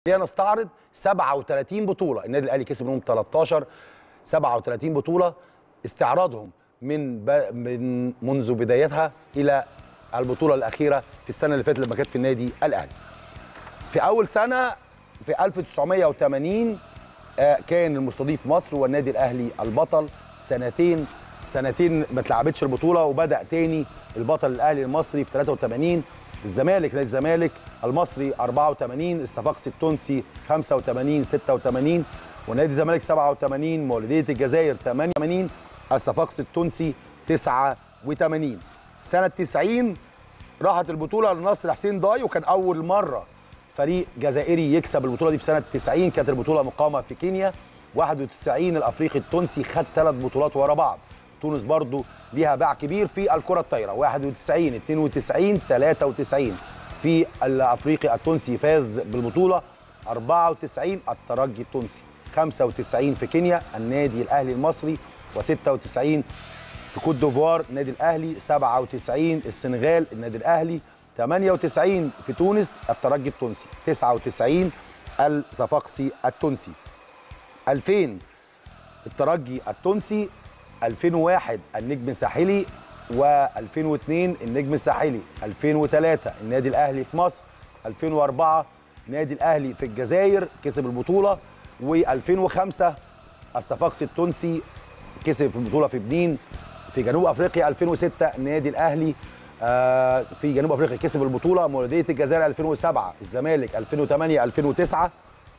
خلينا نستعرض 37 بطوله النادي الاهلي كسب منهم 13 37 بطوله استعراضهم من ب... من منذ بدايتها الى البطوله الاخيره في السنه اللي فاتت لما كانت في النادي الاهلي في اول سنه في 1980 آه، كان المستضيف مصر والنادي الاهلي البطل سنتين سنتين ما اتلعبتش البطوله وبدا تاني البطل الاهلي المصري في 83 الزمالك نادي الزمالك المصري 84 الصفاقسي التونسي 85 86 ونادي الزمالك 87 مولوديه الجزائر 88 الصفاقسي التونسي 89 سنه 90 راحت البطوله لنصر حسين ضاي وكان اول مره فريق جزائري يكسب البطوله دي في سنه 90 كانت البطوله مقامه في كينيا 91 الافريقي التونسي خد ثلاث بطولات ورا بعض تونس برضو ليها باع كبير في الكره الطايره 91 92 93 في الافريقي التونسي فاز بالبطوله 94 الترجي التونسي 95 في كينيا النادي الاهلي المصري و96 في كوت ديفوار النادي الاهلي 97 السنغال النادي الاهلي 98 في تونس الترجي التونسي 99 الصفاقسي التونسي 2000 الترجي التونسي 2001 النجم الساحلي و2002 النجم الساحلي 2003 النادي الاهلي في مصر 2004 النادي الاهلي في الجزائر كسب البطوله و2005 الصفاقسي التونسي كسب في البطوله في بنين في جنوب افريقيا 2006 النادي الاهلي آه، في جنوب افريقيا كسب البطوله مولوديه الجزائر 2007 الزمالك 2008 2009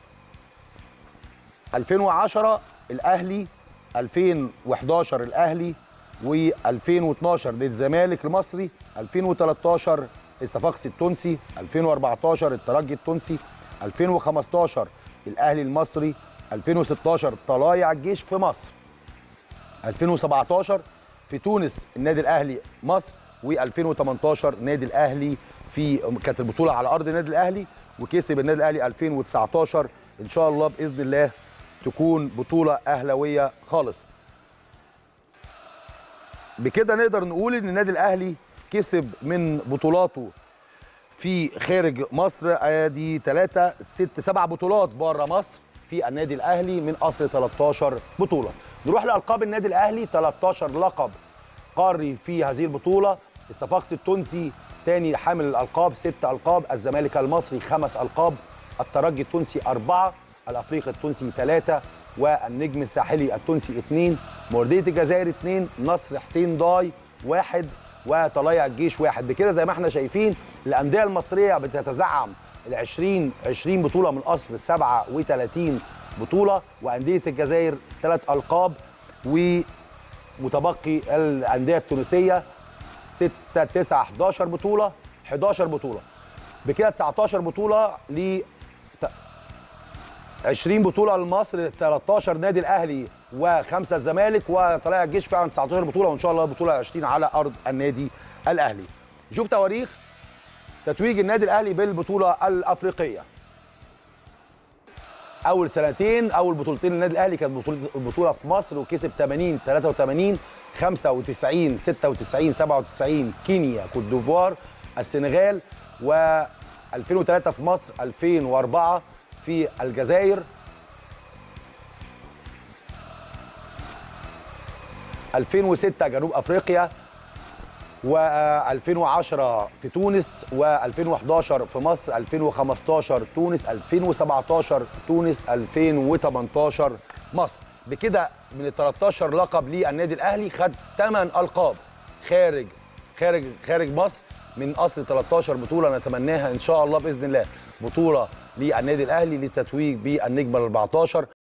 2010 الاهلي 2011 الاهلي و2012 نادي الزمالك المصري 2013 الصفاقسي التونسي 2014 الترجي التونسي 2015 الاهلي المصري 2016 طلايع الجيش في مصر 2017 في تونس النادي الاهلي مصر و2018 نادي الاهلي في كانت البطوله على ارض النادي الاهلي وكسب النادي الاهلي 2019 ان شاء الله باذن الله تكون بطوله اهلاويه خالص بكده نقدر نقول ان النادي الاهلي كسب من بطولاته في خارج مصر ادي 3 6 7 بطولات بره مصر في النادي الاهلي من اصل 13 بطوله نروح لالقاب النادي الاهلي 13 لقب قاري في هذه البطوله الصفاقسي التونسي ثاني حامل الالقاب ست القاب الزمالك المصري خمس القاب الترجي التونسي اربعه الافريقي التونسي ثلاثه والنجم الساحلي التونسي اثنين مولوديه الجزائر اثنين نصر حسين ضاي واحد وطلايع الجيش واحد بكده زي ما احنا شايفين الانديه المصريه بتتزعم ال 20 20 بطوله من اصل 37 بطوله وانديه الجزائر ثلاث القاب ومتبقي الانديه التونسيه 6 9 11 بطوله 11 بطوله بكده 19 بطوله ل 20 بطوله لمصر 13 نادي الاهلي وخمسه الزمالك وطلائع الجيش فعلا 19 بطوله وان شاء الله بطوله 20 على ارض النادي الاهلي نشوف تواريخ تتويج النادي الاهلي بالبطوله الافريقيه اول سنتين اول بطولتين للنادي الاهلي كانت بطوله البطوله في مصر وكسب 80 83 95 96 97 كينيا كوت ديفوار السنغال و2003 في مصر 2004 في الجزائر 2006 جنوب افريقيا و2010 في تونس و2011 في مصر 2015 تونس 2017 تونس 2018 مصر بكده من ال 13 لقب للنادي الاهلي خد 8 القاب خارج خارج خارج مصر من اصل 13 بطوله نتمناها ان شاء الله باذن الله بطوله للنادي الاهلي للتتويج بالنجمه ال 14